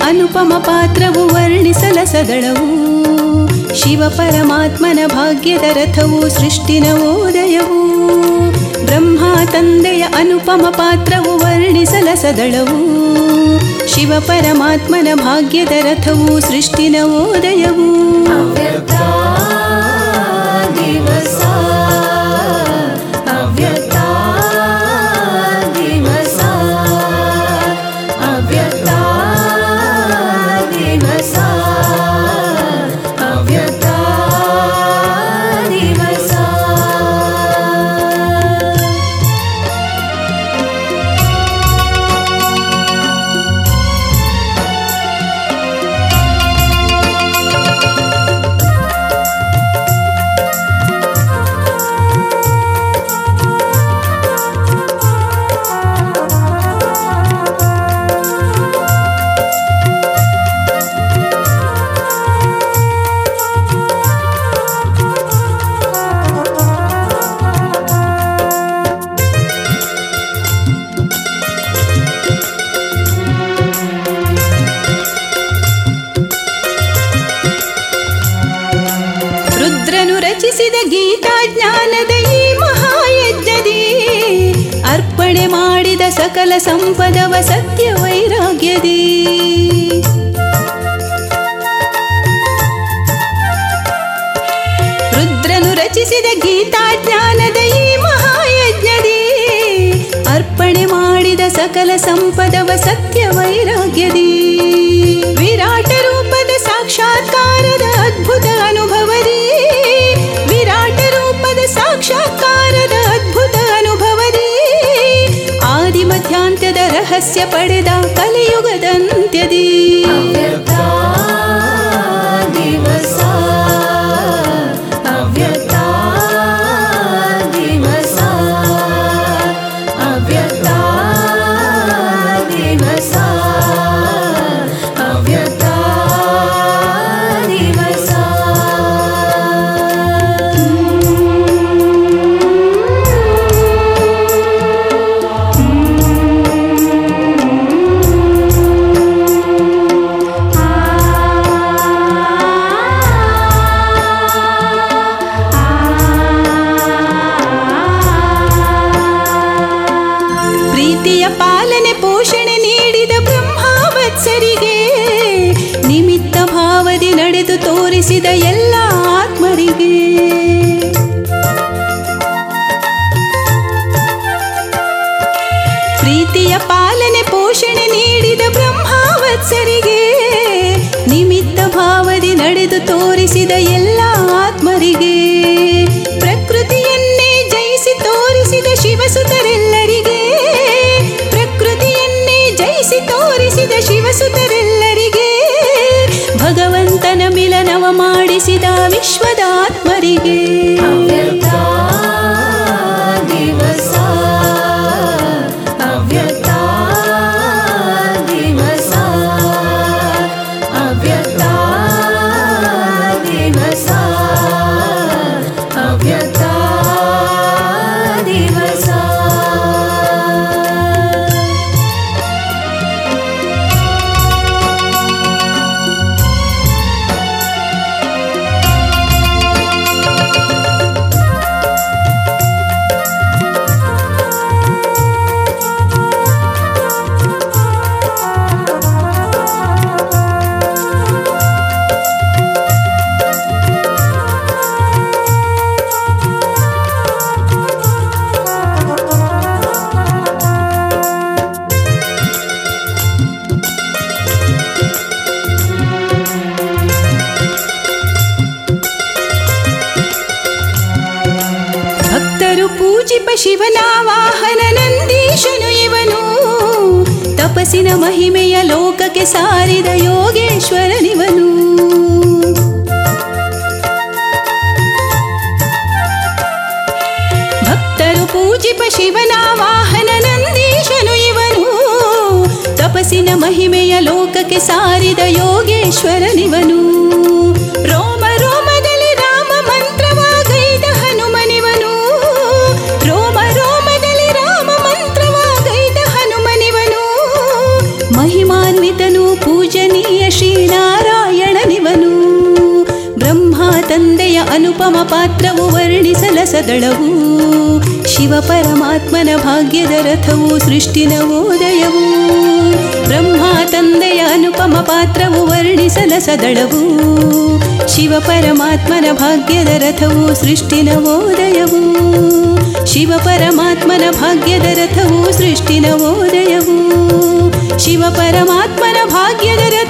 ಅನುಪಮ ಪಾತ್ರವು ವರ್ಣಿಸಲ ಸದಳವು ಶಿವ ಪರಮಾತ್ಮನ ಭಾಗ್ಯದ ರಥವು ಸೃಷ್ಟಿನ ಓದಯವು ಬ್ರಹ್ಮ ತಂದೆಯ ಅನುಪಮ ಪಾತ್ರವು ವರ್ಣಿಸಲ ಸದಳವು ಶಿವ ಪರಮಾತ್ಮನ ಭಾಗ್ಯದ ರಥವು ಸೃಷ್ಟಿನ ಓದಯವು ಅವ್ಯಕ್ತ ದಿವಸ ಅವ್ಯಕ್ತ ದಿವಸ ಅವ್ಯಕ್ತ ದಿವಸ ಅವ್ಯಕ್ತ ದಿವಸ ರುದ್ರನು ರಚಿಸಿದ ಗೀತಾಜ್ಞಾನದ ಈ ಮಹಾಯಜ್ಞದಿ ಅರ್ಪಣೆ ಮಾಡಿದ ಸಕಲ ಸಂಪದವ ಸತ್ಯ ವೈರಾಗ್ಯದಿ ರುದ್ರನು ರಚಿಸಿದ ಗೀತಾಜ್ಞಾನದ ಈ ಮಹಾಯಜ್ಞದಿ ಅರ್ಪಣೆ ಮಾಡಿದ ಸಕಲ ಸಂಪದವ ಸತ್ಯ ವೈರಾಗ್ಯದಿ ವಿರಾಟ ರೂಪದ ಸಾಕ್ಷಾತ್ಕಾರದ ಅದ್ಭುತ ಅನುಭವದಿ ವಿರಾಟ ರೂಪದ ಸಾಕ್ಷಾತ್ಕಾರದ ಅದ್ಭುತ ಅನುಭವದಿ ಆದಿ ಮಧ್ಯಾಂತ್ಯದ ರಹಸ್ಯ ಪಡೆದ ಕಲಿಯುಗದಂತ್ಯದಿ ಅವ್ಯಕ್ತ ದಿವಸ ಅವ್ಯಕ್ತ ದಿವಸ ಅವ್ಯಕ್ತ ದಿವಸ ಅವ್ಯಕ್ತ ದಿವಸ ಪ್ರೀತಿಯ ಪಾಲನೆ ಪೋಷಣೆ ನೀಡಿದ ಬ್ರಹ್ಮಾವತ್ಸರಿಗೆ ನಿಮಿತ್ತ ಭಾವದಿ ನಡೆದು ತೋರಿಸಿದ ಎಲ್ಲ ಆತ್ಮರಿಗೆ ಪ್ರೀತಿಯ ಪಾಲನೆ ಪೋಷಣೆ ನೀಡಿದ ಬ್ರಹ್ಮಾವತ್ಸರಿಗೆ ನಿಮಿತ್ತ ಭಾವದಿ ನಡೆದು ತೋರಿಸಿದ ಎಲ್ಲ ಆತ್ಮರಿಗೆ ಪ್ರಕೃತಿಯನ್ನೇ ಜಯಿಸಿ ತೋರಿಸಿದ ಶಿವಸುತರೆಲ್ಲರಿಗೆ ಪ್ರಕೃತಿಯನ್ನೇ ಜಯಿಸಿ ತೋರಿಸಿದ ಶಿವಸುತರೆಲ್ಲರಿಗೆ ಭಗವಂತನ ಮಿಲನವ ಮಾಡಿಸಿದ ವಿಶ್ವದ ಆತ್ಮರಿಗೆ ಅವ್ಯಕ್ತ ದಿವಸ ಅವ್ಯಕ್ತ ದಿವಸ ಅವ್ಯಕ್ತ ದಿವಸ ಅವ್ಯಕ್ತ ದಿವಸ ಭಕ್ತರು ಪೂಜಿಪ ಶಿವನ ವಾಹನ ನಂದೀಶನು ಇವನು ತಪಸ್ಸಿನ ಮಹಿಮೆಯ ಲೋಕಕ್ಕೆ ಸಾರಿದ ಯೋಗೇಶ್ವರನಿವನು ಭಕ್ತರು ಪೂಜಿಪ ಶಿವನ ವಾಹನ ನಂದೀಶನು ಇವನು ತಪಸ್ಸಿನ ಮಹಿಮೆಯ ಲೋಕಕ್ಕೆ ಸಾರಿದ ಯೋಗೇಶ್ವರನಿವನು ರೋಮ ರೋಮದಲ್ಲಿ ರಾಮ ಮಂತ್ರವ ಗೈದ ಹನುಮನಿವನು ರೋಮ ರೋಮದಲ್ಲಿ ರಾಮ ಮಂತ್ರವ ಗೈದ ಹನುಮನಿವನು ಮಹಿಮಾನ್ವಿತನು ಪೂಜನೀಯ ಶ್ರೀನಾರಾಯಣನಿವನು ಬ್ರಹ್ಮ ತಂದೆಯ ಅನುಪಮ ಪಾತ್ರವು ವರ್ಣಿಸಲ ಸದಳವು ಶಿವ ಪರಮಾತ್ಮನ ಭಾಗ್ಯದ ರಥವು ಸೃಷ್ಟಿನ ಓದಯವು ಬ್ರಹ್ಮ ತಂದೆಯ ಅನುಪಮ ಪಾತ್ರವು ವರ್ಣಿಸಲ ಸದಳವು ಶಿವ ಪರಮಾತ್ಮನ ಭಾಗ್ಯದ ರಥವು ಸೃಷ್ಟಿನ ಓದಯವು ಶಿವ ಪರಮಾತ್ಮನ ಭಾಗ್ಯದ ರಥವು ಸೃಷ್ಟಿನ ಓದಯವು ಶಿವ ಪರಮಾತ್ಮನ ಭಾಗ್ಯದ ರಥವು